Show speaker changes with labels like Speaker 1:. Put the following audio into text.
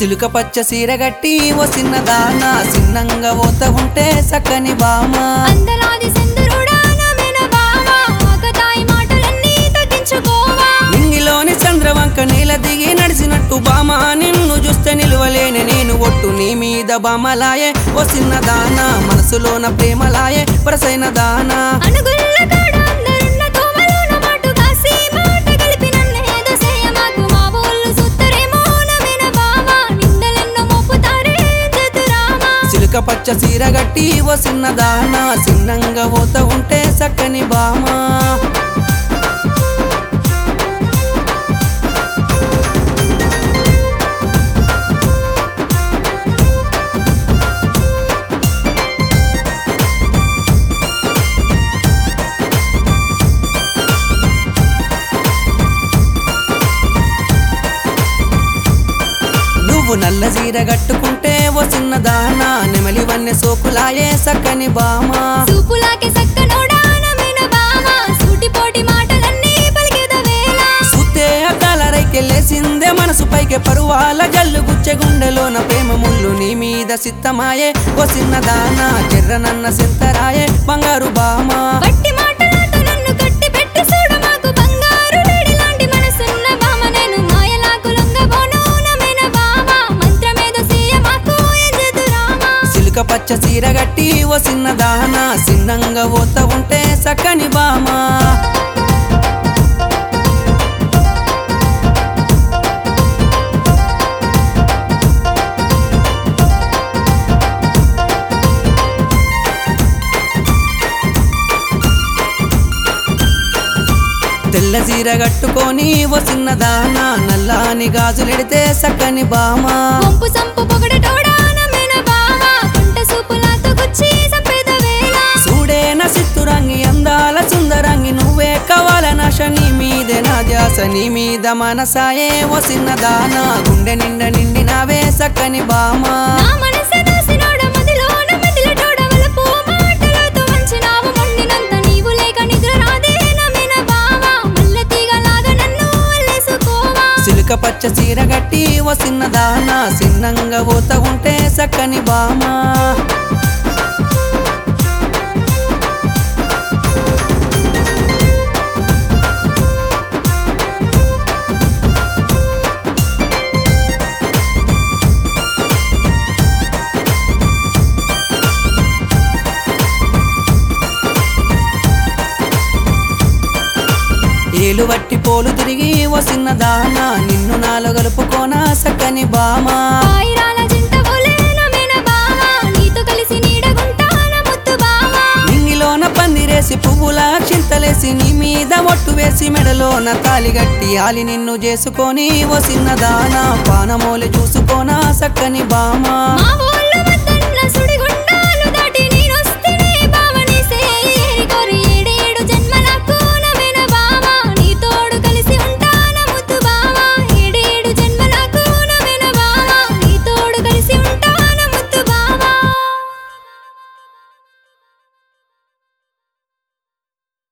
Speaker 1: సిలుక పచ్చ సీరగట్టి ఓ చిన్నదాన చిన్నంగా ఓత ఉంటే సక్కని బామ
Speaker 2: అందలాది సెందురుడా నమ్మిన బావా ఆకతాయి మాటలన్నీ తగ్గించుకోవా
Speaker 1: నింగిలోని చంద్రవంక నీల దిగి నడిచినట్టు బామ నిన్ను చూస్తే నిలువలేని నేను ఒట్టు నీ మీద బామలాయే ఓ చిన్నదాన మనసులోన ప్రేమలాయే వరసైన దానా
Speaker 2: అనుగుల్ల కాడ అందరున్న తోమలోన మాటు కాసి మాట కలిపి నన్నేదో చేయమాకు మా ఊళ్ళు సుత్తరేమో నమ్మిన బావా నిందలెన్నో మోపుతారే చతురామా
Speaker 1: సిలుక పచ్చ సీరగట్టి ఓ చిన్నదాన చిన్నంగా ఓత ఉంటే సక్కని బామ నువ్వు నల్ల చీర కట్టుకుంటే ఓ చిన్నదానా నెమలి వన్నె సోకులాయే సక్కని బామ
Speaker 2: సూపులాకే సక్కనోడా నమ్మిన బావా సూటిపోటి మాటలన్నీ పలికేద వేళ
Speaker 1: సుత్తే అద్దాల రైకెళ్ళేసిందే మనసు పైకి పరువాల జల్లు గుచ్చె గుండెలోన ప్రేమ ముళ్ళు నీ మీద సిద్ధమాయే ఓ చిన్నదానా చెర్రనన్న సింతరాయే బంగారు బామ
Speaker 2: బట్టి మాటలతో నన్ను కట్టి పెట్టి చూడు మాకు బంగారు లేడి లాంటి మనసున్న బామ నేను మాయలాకు లొంగబోను నమ్మిన బావ మంత్రమేదో సీయ మాకు ఎజదురామా
Speaker 1: సిలుక పచ్చ చీర గట్టి ఓ చిన్నదానా చిన్నంగా ఓత ఉంటే సక్కని బామ తెల్ల చీర కట్టుకొని ఓ చిన్నదానా నల్లాని గాజులెడితే సక్కని బామ
Speaker 2: వంపు సంపు పొగడటోడా నమ్మిన బావ కుంట సూపులాతో గుచ్చి సంపేద వేళ
Speaker 1: చూడేన సిత్తురంగి అందాల సుందరంగి నువ్వే కవాల నాశ నీ మీదే నా ధ్యాస నీ మీద మనసాయే ఓ చిన్నదానా గుండె నిండా నిండినావే సక్కని బామ
Speaker 2: నా మనసే దాసినోడ మదిలోన మెదిలటోడ వలపు మాటలతో వంచినావు మొండినంత నీవు లేక నిద్ర రాదే నమ్మిన బావ మల్లె తీగలాగా నన్ను అల్లేసుకోవా
Speaker 1: సిలుక పచ్చ చీర గట్టి ఓ చిన్నదానా చిన్నంగా ఓత ఉంటే సక్కని బామ ఏలు వట్టి పోలు తిరిగి ఓ చిన్నదానా నిన్ను నాలో గలుపుకోనా సక్కని బామ
Speaker 2: పాయిరాల జింట ఓలే నమ్మిన బావ నీతో కలిసి నీడగుంటాన ముత్తు బావ
Speaker 1: నింగిలోన పందిరేసి పువ్వుల చింతలేసి నీ మీద ఒట్టు వేసి మెడలోన తాలిగట్టి ఆలి నిన్ను చేసుకొని ఓ చిన్నదానా పానమోలి చూసుకోనా సక్కని బామ
Speaker 2: మా ఊళ్ళో